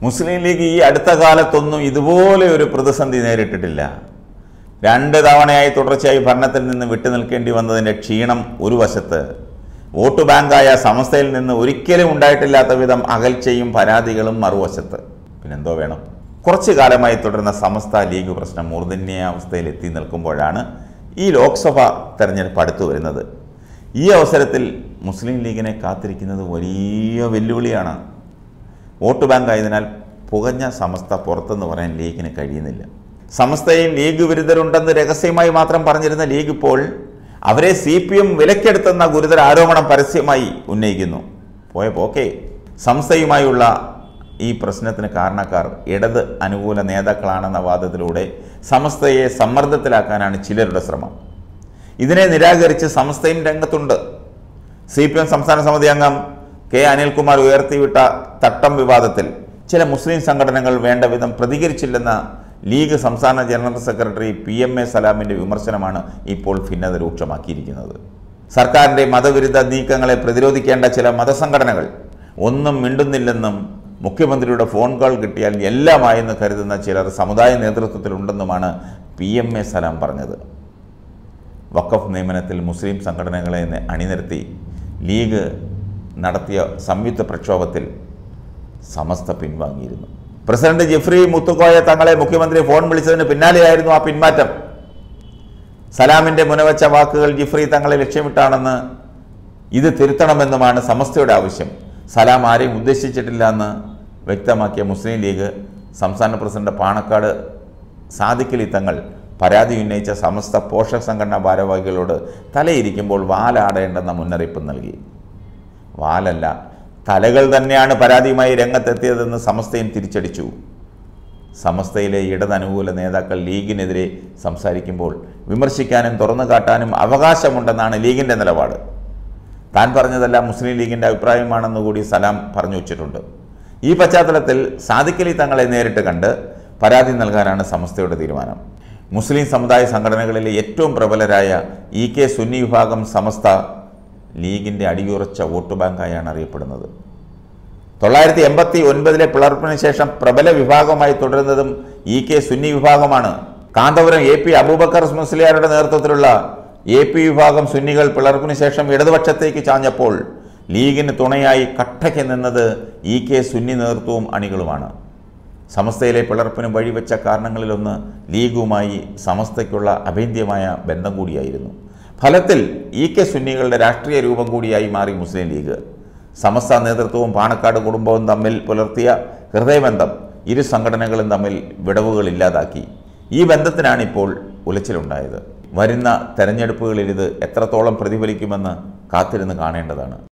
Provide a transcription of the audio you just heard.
മുസ്ലിം league ഈ അടുത്ത കാലത്തൊന്നും ഇതുപോലെ ഒരു പ്രതിസന്ധി നേരിട്ടിട്ടില്ല രണ്ട് തവണയായി തുടർച്ചയായി ഭരണത്തിൽ നിന്ന് വിട്ടുനിൽക്കേണ്ടി വന്നതിൻ്റെ ക്ഷീണം ഒരു വശത്ത് വോട്ട് ബാങ്കായ സമസ്തയിൽ നിന്ന് ഒരിക്കലും ഉണ്ടായിട്ടില്ലാത്ത വിധം അകൽച്ചയും പരാതികളും മറുവശത്ത് പിന്നെന്തോ വേണം കുറച്ചു കാലമായി തുടരുന്ന സമസ്ത ലീഗ് പ്രശ്നം മൂർധന്യാവസ്ഥയിൽ എത്തി നിൽക്കുമ്പോഴാണ് ഈ ലോക്സഭ തെരഞ്ഞെടുപ്പ് അടുത്തു വരുന്നത് ഈ അവസരത്തിൽ മുസ്ലിം ലീഗിനെ കാത്തിരിക്കുന്നത് വലിയ വെല്ലുവിളിയാണ് വോട്ട് ബാങ്ക് ആയതിനാൽ പുകഞ്ഞ സമസ്ത പുറത്തെന്ന് പറയാൻ ലീഗിന് കഴിയുന്നില്ല സമസ്തയിൽ ലീഗ് വിരുദ്ധരുണ്ടെന്ന് രഹസ്യമായി മാത്രം പറഞ്ഞിരുന്ന ലീഗ് ഇപ്പോൾ അവരെ സി പി എം വിലക്കെടുത്തെന്ന ഗുരുതര ആരോപണം പരസ്യമായി ഉന്നയിക്കുന്നു പോയ പോക്കെ സംസ്ഥയുമായുള്ള ഈ പ്രശ്നത്തിന് കാരണക്കാർ ഇടത് അനുകൂല നേതാക്കളാണെന്ന വാദത്തിലൂടെ സമസ്തയെ സമ്മർദ്ദത്തിലാക്കാനാണ് ചിലരുടെ ശ്രമം ഇതിനെ നിരാകരിച്ച് സമസ്തയും രംഗത്തുണ്ട് സി പി എം സംസ്ഥാന സമിതി അംഗം കെ അനിൽകുമാർ ഉയർത്തിവിട്ട തട്ടം വിവാദത്തിൽ ചില മുസ്ലിം സംഘടനകൾ വേണ്ട വിധം പ്രതികരിച്ചില്ലെന്ന ലീഗ് സംസ്ഥാന general secretary P M A സലാമിൻ്റെ വിമർശനമാണ് ഇപ്പോൾ ഭിന്നത രൂക്ഷമാക്കിയിരിക്കുന്നത് സർക്കാരിൻ്റെ മതവിരുദ്ധ നീക്കങ്ങളെ പ്രതിരോധിക്കേണ്ട ചില മതസംഘടനകൾ ഒന്നും മിണ്ടുന്നില്ലെന്നും മുഖ്യമന്ത്രിയുടെ ഫോൺ കോൾ കിട്ടിയാൽ എല്ലാമായെന്ന് കരുതുന്ന ചിലർ സമുദായ നേതൃത്വത്തിലുണ്ടെന്നുമാണ് പി എം എ സലാം പറഞ്ഞത് വഖഫ് നിയമനത്തിൽ മുസ്ലിം സംഘടനകളെ നെ- അണിനിരത്തി ലീഗ് നടത്തിയ സംയുക്ത പ്രക്ഷോഭത്തിൽ സമസ്ത പിൻവാങ്ങിയിരുന്നു പ്രസിഡന്റ് ജിഫ്രി മുത്തുക്കോയ തങ്ങളെ മുഖ്യമന്ത്രി ഫോൺ വിളിച്ചതിന് പിന്നാലെയായിരുന്നു ആ പിന്മാറ്റം സലാമിന്റെ മുനവച്ച വാക്കുകൾ ജിഫ്രി തങ്ങളെ ലക്ഷ്യമിട്ടാണെന്ന് ഇത് തിരുത്തണമെന്നുമാണ് സമസ്തയുടെ ആവശ്യം സലാം ആരെയും ഉദ്ദേശിച്ചിട്ടില്ല എന്ന് വ്യക്തമാക്കിയ മുസ്ലിം ലീഗ് സംസ്ഥാന പ്രസിഡന്റ് പാണക്കാട് സാദിഖലി തങ്ങൾ പരാതി ഉന്നയിച്ച സമസ്ത പോഷക സംഘടനാ ഭാരവാഹികളോട് തലയിരിക്കുമ്പോൾ വാലാടേണ്ടെന്ന മുന്നറിയിപ്പ് നൽകി വാലല്ല തലകൾ തന്നെയാണ് പരാതിയുമായി രംഗത്തെത്തിയതെന്ന് സമസ്തയും തിരിച്ചടിച്ചു സമസ്തയിലെ ഇടതനുകൂല നേതാക്കൾ ലീഗിനെതിരെ സംസാരിക്കുമ്പോൾ വിമർശിക്കാനും തുറന്നു കാട്ടാനും അവകാശമുണ്ടെന്നാണ് ലീഗിൻ്റെ നിലപാട് താൻ പറഞ്ഞതെല്ലാം മുസ്ലിം ലീഗിൻ്റെ അഭിപ്രായമാണെന്ന് കൂടി സലാം പറഞ്ഞു വച്ചിട്ടുണ്ട് ഈ പശ്ചാത്തലത്തിൽ സാദിഖലി തങ്ങളെ നേരിട്ട് കണ്ട് പരാതി നൽകാനാണ് സമസ്തയുടെ തീരുമാനം മുസ്ലിം സമുദായ സംഘടനകളിലെ ഏറ്റവും പ്രബലരായ ഇ കെ സുന്നി വിഭാഗം സമസ്ത ലീഗിൻ്റെ അടിയുറച്ച വോട്ട് ബാങ്കായാണ് അറിയപ്പെടുന്നത് തൊള്ളായിരത്തി എൺപത്തി ഒൻപതിലെ പിളർപ്പിന് ശേഷം പ്രബല വിഭാഗമായി തുടരുന്നതും ഇ കെ സുന്നി വിഭാഗമാണ് കാന്തപുരം എ പി അബൂബക്കർ മുസ്ലിയാരുടെ നേതൃത്വത്തിലുള്ള എ പി വിഭാഗം സുന്നികൾ പിളർപ്പിന് ശേഷം ഇടതുപക്ഷത്തേക്ക് ചാഞ്ഞപ്പോൾ ലീഗിന് തുണയായി കട്ടയ്ക്ക് നിന്നത് ഇ കെ സുന്നി നേതൃത്വവും അണികളുമാണ് സമസ്തയിലെ പിളർപ്പിന് വഴിവെച്ച കാരണങ്ങളിലൊന്ന് ലീഗുമായി സമസ്തയ്ക്കുള്ള അഭേദ്യമായ ബന്ധം കൂടിയായിരുന്നു ഫലത്തിൽ ഇ കെ സുന്നികളുടെ രാഷ്ട്രീയ രൂപം കൂടിയായി മാറി മുസ്ലിം ലീഗ് സമസ്ത നേതൃത്വവും പാണക്കാട് കുടുംബവും തമ്മിൽ പുലർത്തിയ ഹൃദയബന്ധം ഇരു സംഘടനകളും തമ്മിൽ വിടവുകൾ ഇല്ലാതാക്കി ഈ ബന്ധത്തിനാണ് ഇപ്പോൾ ഉലച്ചിലുണ്ടായത് വരുന്ന തെരഞ്ഞെടുപ്പുകളിൽ ഇത് എത്രത്തോളം പ്രതിഫലിക്കുമെന്ന് കാത്തിരുന്ന് കാണേണ്ടതാണ്